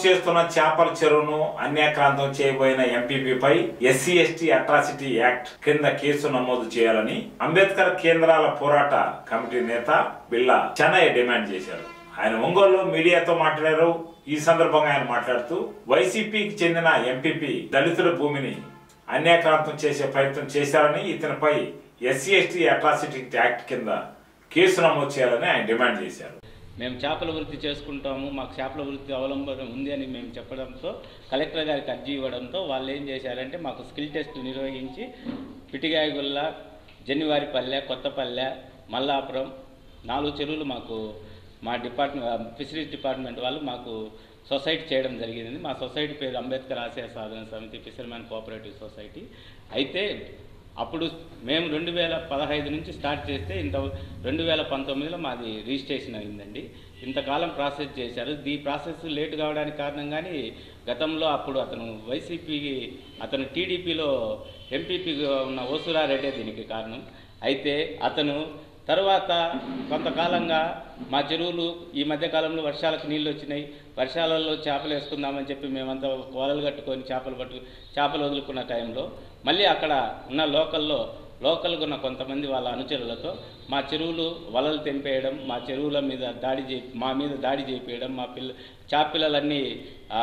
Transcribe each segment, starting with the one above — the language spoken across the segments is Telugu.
చేస్తున్న చేపల చెరువును అన్యాక్రాంతం చేయబోయిన ఎంపీపీపై ఎస్సీ ఎస్టీ అట్రాసిటీ యాక్ట్ కింద కేసు నమోదు చేయాలని అంబేద్కర్ కేంద్రాల పోరాట కమిటీ నేత బిల్లా చెన్నయ్య డిమాండ్ చేశారు ఆయన ఒంగోలులో మీడియాతో మాట్లాడారు ఈ సందర్భంగా ఆయన మాట్లాడుతూ వైసీపీకి చెందిన ఎంపీపీ దళితుల భూమిని అన్యాక్రాంతం చేసే ప్రయత్నం చేశారని ఇతనిపై ఎస్సీ ఎస్టీ అట్రాసిటీ యాక్ట్ కింద కేసు నమోదు చేయాలని ఆయన డిమాండ్ చేశారు మేము చేపల వృత్తి చేసుకుంటాము మాకు చేపల వృత్తి అవలంబన ఉంది అని మేము చెప్పడంతో కలెక్టర్ గారికి అర్జీ ఇవ్వడంతో వాళ్ళు ఏం చేశారంటే మాకు స్కిల్ టెస్ట్ నిర్వహించి పిటిగాయగుల్ల జన్నివారిపల్లె కొత్తపల్లె మల్లాపురం నాలుగు చెరువులు మాకు మా డిపార్ట్మెంట్ ఫిషరీస్ డిపార్ట్మెంట్ వాళ్ళు మాకు సొసైటీ చేయడం జరిగింది మా సొసైటీ పేరు అంబేద్కర్ ఆశయ సాధన సమితి ఫిషర్మ్యాన్ కోఆపరేటివ్ సొసైటీ అయితే అప్పుడు మేము రెండు వేల పదహైదు నుంచి స్టార్ట్ చేస్తే ఇంత రెండు వేల పంతొమ్మిదిలో మాది రిజిస్ట్రేషన్ అయిందండి ఇంతకాలం ప్రాసెస్ చేశారు ఈ ప్రాసెస్ లేట్ కావడానికి కారణం కానీ గతంలో అప్పుడు అతను వైసీపీ అతను టీడీపీలో ఎంపీపీగా ఉన్న ఓసురారెడ్డే దీనికి కారణం అయితే అతను తర్వాత కొంతకాలంగా మా చెరువులు ఈ మధ్య కాలంలో వర్షాలకు నీళ్ళు వచ్చినాయి వర్షాలలో చేపలు వేసుకుందామని చెప్పి మేమంతా వలలు కట్టుకొని చేపలు పట్టు చేపలు వదులుకున్న టైంలో మళ్ళీ అక్కడ ఉన్న లోకల్లో లోకల్గా ఉన్న కొంతమంది వాళ్ళ అనుచరులతో మా చెరువులు వలలు తెంపేయడం మా చెరువుల మీద దాడి చే మా మీద దాడి చేపేయడం మా పిల్ల చేపపిల్లలన్నీ ఆ,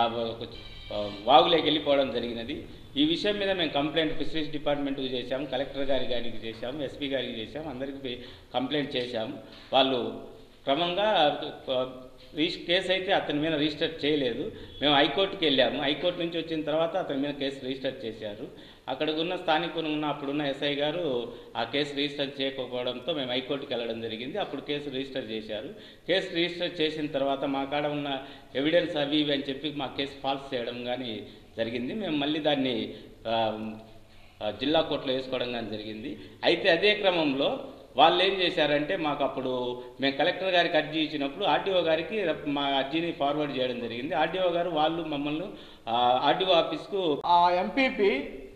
ఆ, వాగులోకి వెళ్ళిపోవడం జరిగినది ఈ విషయం మీద మేము కంప్లైంట్ ఫిషరీస్ డిపార్ట్మెంట్కి చేశాం కలెక్టర్ గారి గారికి చేశాం ఎస్పీ గారికి చేశాం అందరికి కంప్లైంట్ చేశాం వాళ్ళు క్రమంగా ఆ, రిజిస్ కేసు అయితే అతని మీద రిజిస్టర్ చేయలేదు మేము హైకోర్టుకి వెళ్ళాము హైకోర్టు నుంచి వచ్చిన తర్వాత అతని మీద కేసు రిజిస్టర్ చేశారు అక్కడ ఉన్న స్థానికులు ఉన్న అప్పుడున్న ఎస్ఐ గారు ఆ కేసు రిజిస్టర్ చేయకపోవడంతో మేము హైకోర్టుకి వెళ్ళడం జరిగింది అప్పుడు కేసు రిజిస్టర్ చేశారు కేసు రిజిస్టర్ చేసిన తర్వాత మా కాడ ఉన్న ఎవిడెన్స్ అవి ఇవి అని చెప్పి మా కేసు ఫాల్స్ చేయడం కానీ జరిగింది మేము మళ్ళీ దాన్ని ఆ, ఆ, జిల్లా కోర్టులో వేసుకోవడం కానీ జరిగింది అయితే అదే క్రమంలో వాళ్ళు ఏం చేశారంటే మాకు అప్పుడు మేము కలెక్టర్ గారికి అర్జీ ఇచ్చినప్పుడు ఆర్డీఓ గారికి మా అర్జీని ఫార్వర్డ్ చేయడం జరిగింది ఆర్డీఓ గారు వాళ్ళు మమ్మల్ని ఆర్డీఓ ఆఫీస్కు ఆ ఎంపీపీ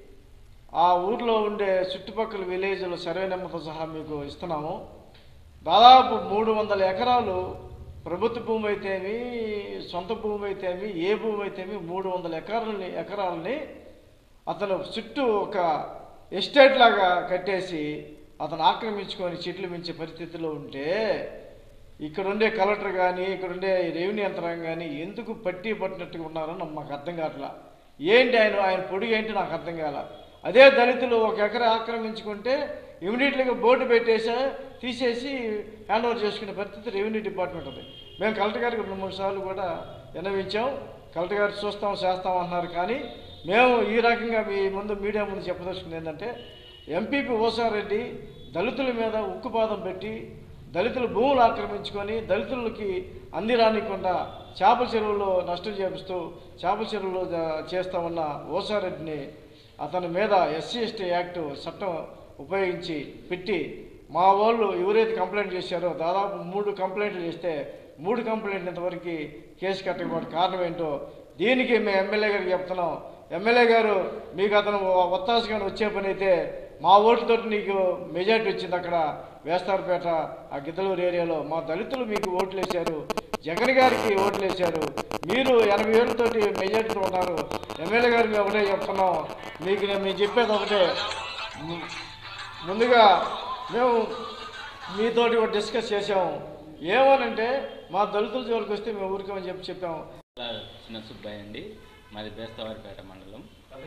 ఆ ఊర్లో ఉండే చుట్టుపక్కల విలేజ్ల సర్వే నెంబర్తో సహా మీకు ఇస్తున్నాము దాదాపు మూడు వందల ఎకరాలు ప్రభుత్వ భూమి అయితేమి సొంత భూమి అయితేమి ఏ భూమి అయితేమి మూడు వందల ఎకరాలని ఎకరాలని అతను చుట్టూ ఒక ఎస్టేట్ లాగా కట్టేసి అతను ఆక్రమించుకొని చెట్లు మించే పరిస్థితిలో ఉంటే ఇక్కడ ఉండే కలెక్టర్ కానీ ఇక్కడ ఉండే రెవెన్యూ యంత్రాంగం కానీ ఎందుకు పట్టి పట్టినట్టుగా ఉన్నారో నాకు మాకు అర్థం కావట్లా ఏంటి ఆయన ఆయన పొడి ఏంటి నాకు అర్థం కాల అదే దళితులు ఒక ఎకరా ఆక్రమించుకుంటే ఇమీడియట్గా బోర్డు పెట్టేసా తీసేసి హ్యాండ్ ఓవర్ చేసుకునే పరిస్థితి రెవెన్యూ డిపార్ట్మెంట్ ఉంది మేము కలెక్టర్ గారికి రెండు మూడు సార్లు కూడా విన్నవించాం కలెక్టర్ గారు చూస్తాం చేస్తాం అన్నారు కానీ మేము ఈ రకంగా మీ ముందు మీడియా ముందు చెప్పదలుచుకుంది ఏంటంటే ఎంపీపీ ఓసారెడ్డి దళితుల మీద ఉక్కుపాదం పెట్టి దళితుల భూములు ఆక్రమించుకొని దళితులకి అంది రానికుండా చేపల చెరువులో నష్టం చేపిస్తూ చేపల చెరువులో జ- చేస్తా ఉన్న ఓసారెడ్డిని అతని మీద ఎస్సీ ఎస్టీ యాక్ట్ చట్టం ఉపయోగించి పెట్టి మా వాళ్ళు ఎవరైతే కంప్లైంట్ చేశారో దాదాపు మూడు కంప్లైంట్లు చేస్తే మూడు కంప్లైంట్లు ఇంతవరకు కేసు కట్టకపోవడం కారణం ఏంటో దీనికి మేము ఎమ్మెల్యే గారికి చెప్తున్నాం ఎమ్మెల్యే గారు మీకు అతను ఒత్తాసుగా వచ్చే పని అయితే మా ఓటుతోటి నీకు మెజార్టీ వచ్చింది అక్కడ వేస్తారపేట ఆ గిద్దలూరు ఏరియాలో మా దళితులు మీకు ఓట్లు వేశారు జగన్ గారికి ఓట్లు వేశారు మీరు ఎనభై ఏళ్ళతోటి మెజార్టీలో ఉన్నారు ఎమ్మెల్యే గారు మేము ఒకటే చెప్తున్నాం మీకు నేను మేము చెప్పేది ఒకటే ము- ముందుగా మేము మీతోటి ఒకటి డిస్కస్ చేసాము ఏమనంటే మా దళితుల జోలికి వస్తే మేము ఊరికమని చెప్పి చెప్పాము చిన్న సుబ్బయ్య అండి మాది బేస్తవారిపేట మండలం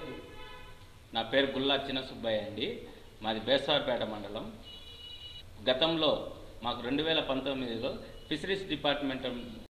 నా పేరు గుల్లా చిన్న సుబ్బయ్య అండి మాది బేస్తవారిపేట మండలం గతంలో మాకు రెండు వేల పంతొమ్మిదిలో ఫిషరీస్ డిపార్ట్మెంట్